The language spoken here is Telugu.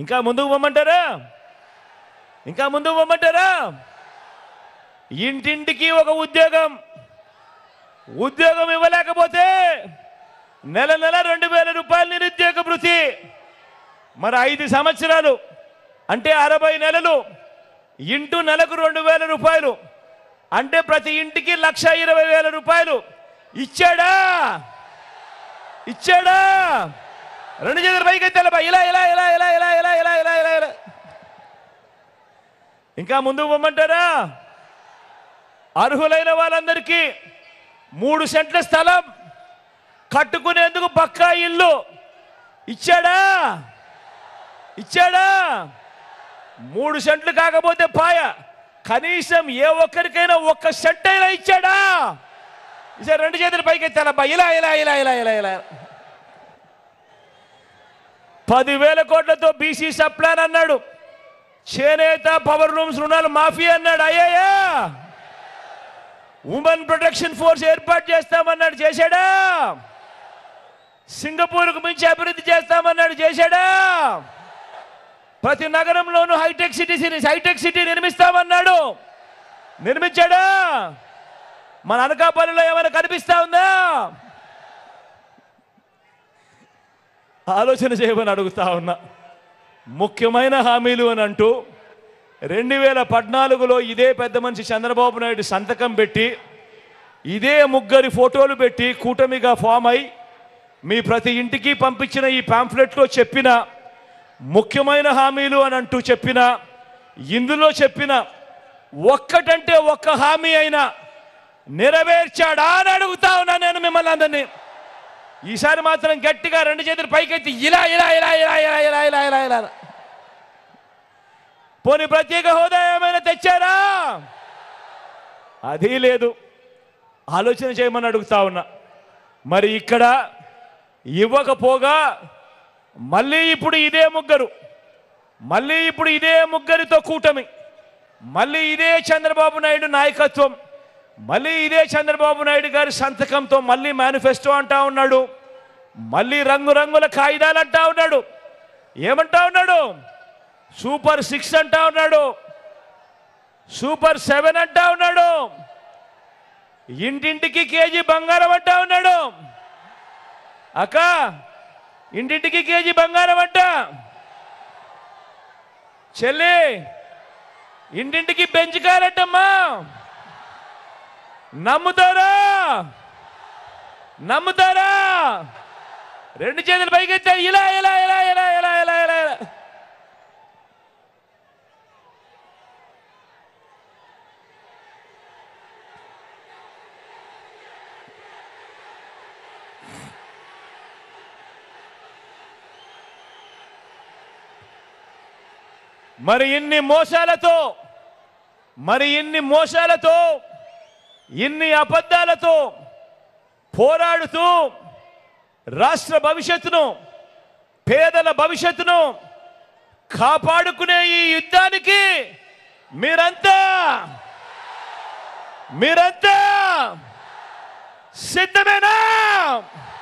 ఇంకా ముందుకు పొమ్మంటారా ఇంకా ముందుకు పొమ్మంటారా ఇంటింటికి ఒక ఉద్యోగం ఉద్యోగం ఇవ్వలేకపోతే నెల నెల రెండు వేల రూపాయలు నిరుద్యోగ భృతి మరి ఐదు సంవత్సరాలు అంటే అరవై నెలలు ఇంటూ నెలకు రెండు వేల రూపాయలు అంటే ప్రతి ఇంటికి లక్ష ఇరవై వేల రూపాయలు ఇచ్చాడా ఇచ్చాడా రెండు చేతుల పైకి ఎత్తాలి బా. ఇలా ఇలా ఇలా ఇలా ఇలా ఇలా ఇలా ఇలా ఇలా ఇలా ఇంకా ముందుకు పొమ్మంటారా అర్హులైన వాళ్ళందరికీ మూడు సెంట్ల స్థలం కట్టుకునేందుకు పక్కా ఇల్లు ఇచ్చాడా ఇచ్చాడా మూడు సెంట్లు కాకపోతే పాయ కనీసం ఏ ఒక్కరికైనా ఒక్క సెంట్ అయినా ఇచ్చాడా ఈసారి రెండు చేతులు పైకి ఎత్తాలబ్బా ఇలా ఇలా ఇలా ఇలా ఇలా ఇలా పదివేల కోట్లతో బీసీ సప్లాన్ అన్నాడు చేనేత పవర్ రూమ్స్ రుణాలు మాఫీ అన్నాడు అయ్యాయా ఉమెన్ ప్రొటెక్షన్ ఫోర్స్ ఏర్పాటు చేస్తామన్నాడు చేశాడా సింగపూర్కు మించి అభివృద్ధి చేస్తామన్నాడు చేశాడా ప్రతి నగరంలోనూ హైటెక్ సిటీ హైటెక్ సిటీ నిర్మిస్తామన్నాడు నిర్మించాడా మన అనకాపల్లిలో ఏమైనా కనిపిస్తా ఉందా ఆలోచన చేయమని అడుగుతా ఉన్నా ముఖ్యమైన హామీలు అని అంటూ రెండు వేల పద్నాలుగులో ఇదే పెద్ద మనిషి చంద్రబాబు నాయుడు సంతకం పెట్టి ఇదే ముగ్గురి ఫోటోలు పెట్టి కూటమిగా ఫామ్ అయి మీ ప్రతి ఇంటికి పంపించిన ఈ పాంఫ్లెట్లో చెప్పిన ముఖ్యమైన హామీలు అని అంటూ చెప్పిన ఇందులో చెప్పిన ఒక్కటంటే ఒక్క హామీ అయినా నెరవేర్చాడా అని అడుగుతా ఉన్నా నేను మిమ్మల్ని అందరినీ ఈసారి మాత్రం గట్టిగా రెండు చేతులు పైకెత్తి ఇలా ఇలా ఇలా ఇలా ఇలా ఇలా ఇలా ఇలా ఇలా పోనీ ప్రత్యేక హోదా ఏమైనా తెచ్చారా అది లేదు ఆలోచన చేయమని అడుగుతా ఉన్నా మరి ఇక్కడ ఇవ్వకపోగా మళ్ళీ ఇప్పుడు ఇదే ముగ్గురు మళ్ళీ ఇప్పుడు ఇదే ముగ్గురితో కూటమి మళ్ళీ ఇదే చంద్రబాబు నాయుడు నాయకత్వం మళ్ళీ ఇదే చంద్రబాబు నాయుడు గారి సంతకంతో మళ్ళీ మేనిఫెస్టో అంటా ఉన్నాడు మళ్ళీ రంగురంగుల కాగితాలు అంటా ఉన్నాడు ఏమంటా ఉన్నాడు సూపర్ సిక్స్ అంటా ఉన్నాడు సూపర్ సెవెన్ అంటా ఉన్నాడు ఇంటింటికి కేజీ బంగారం అంటా ఉన్నాడు అక్క ఇంటింటికి కేజీ బంగారం అంట చెల్లి ఇంటింటికి పెంచుకారటమ్మా నమ్ముతారా నమ్ముతారా రెండు చేతులు పైకెత్తా ఇలా ఇలా ఇలా ఇలా ఇలా ఇలా ఇలా ఇలా మరి ఇన్ని మోసాలతో మరి ఇన్ని మోసాలతో ఇన్ని అబద్ధాలతో పోరాడుతూ రాష్ట్ర భవిష్యత్తును పేదల భవిష్యత్తును కాపాడుకునే ఈ యుద్ధానికి మీరంతా మీరంతా సిద్ధమేనా